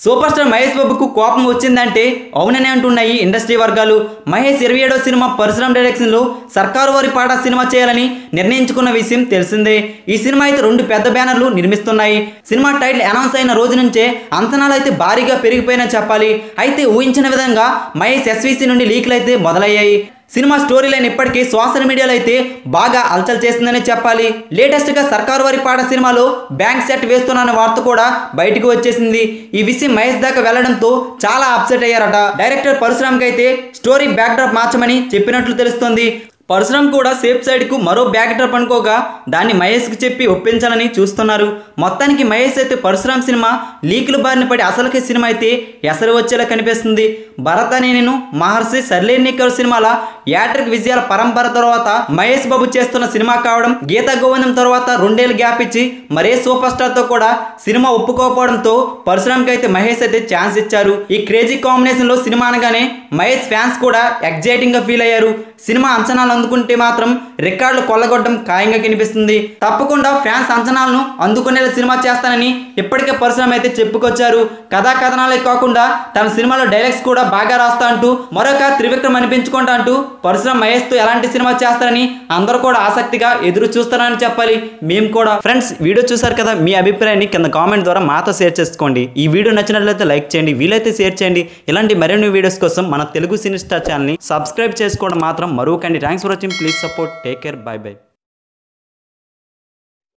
super star Mahesh బాబుకు కోపం వచ్చిందంటే అవుననే అంటున్నాయి ఇండస్ట్రీ వర్గాలు మహేష్ ఇరవై ఏడో సినిమా పరశురామ్ డైరెక్షన్లో సర్కారు వారి పాట సినిమా చేయాలని నిర్ణయించుకున్న విషయం తెలిసిందే ఈ సినిమా అయితే రెండు పెద్ద బ్యానర్లు నిర్మిస్తున్నాయి సినిమా టైటిల్ అనౌన్స్ అయిన రోజు నుంచే అంచనాలు అయితే భారీగా పెరిగిపోయినా చెప్పాలి అయితే ఊహించిన విధంగా మహేష్ ఎస్వీసీ నుండి లీక్లు అయితే మొదలయ్యాయి సినిమా స్టోరీ లైన్ ఇప్పటికీ సోషల్ మీడియాలో అయితే బాగా అలచల్ చేసిందనే చెప్పాలి లేటెస్ట్గా సర్కారు వారి పాట సినిమాలో బ్యాంక్ సెట్ వేస్తున్న వార్త కూడా బయటకు వచ్చేసింది ఈ విషయం మహేష్ దాకా వెళ్లడంతో చాలా అప్సెట్ అయ్యారట డైరెక్టర్ పరశురామ్కి అయితే స్టోరీ బ్యాక్డ్రాప్ మార్చమని చెప్పినట్లు తెలుస్తోంది పరశురామ్ కూడా సేఫ్ సైడ్కు మరో బ్యాక్ డ్రాప్ అనుకోగా దాన్ని మహేష్కి చెప్పి ఒప్పించాలని చూస్తున్నారు మొత్తానికి మహేష్ అయితే పరశురామ్ సినిమా లీకుల బారిన పడి అసలుకి సినిమా అయితే ఎసరు వచ్చేలా కనిపిస్తుంది భరత్ అనే నేను మహర్షి సర్లేనికర్ సినిమాల యాట్రిక్ విజయాల పరంపర తర్వాత మహేష్ బాబు చేస్తున్న సినిమా కావడం గీతా గోవిందం తర్వాత రెండేళ్ళు గ్యాప్ ఇచ్చి మరే సూపర్ స్టార్తో కూడా సినిమా ఒప్పుకోకపోవడంతో పరశురామ్కి అయితే మహేష్ అయితే ఛాన్స్ ఇచ్చారు ఈ క్రేజీ కాంబినేషన్ లో సినిమా అనగానే మహేష్ ఫ్యాన్స్ కూడా ఎగ్జైటింగ్ గా ఫీల్ అయ్యారు సినిమా అంచనాలు అందుకుంటే మాత్రం రికార్డులు కొల్లగొట్టడం ఖాయంగా కనిపిస్తుంది తప్పకుండా ఫ్యాన్స్ అంచనాలను అందుకునేలా సినిమా చేస్తానని ఇప్పటికే పరశురామ్ అయితే చెప్పుకొచ్చారు కథా కథనాలే కాకుండా తన సినిమాలో డైలాగ్స్ కూడా బాగా రాస్తా అంటూ మరొక త్రివిక్రమ్ అనిపించుకుంటా అంటూ పరశురామ్ మహేష్తో ఎలాంటి సినిమా చేస్తారని అందరూ కూడా ఆసక్తిగా ఎదురు చూస్తారని చెప్పాలి మేము కూడా ఫ్రెండ్స్ వీడియో చూసారు కదా మీ అభిప్రాయాన్ని కింద కామెంట్ ద్వారా మాతో షేర్ చేసుకోండి ఈ వీడియో నచ్చినట్లయితే లైక్ చేయండి వీలైతే షేర్ చేయండి ఇలాంటి మరిన్ని వీడియోస్ కోసం మన తెలుగు సినీ స్టార్ ఛానల్ని సబ్స్క్రైబ్ చేసుకోవడం మాత్రం మరొకండి thanks for watching please support take care bye by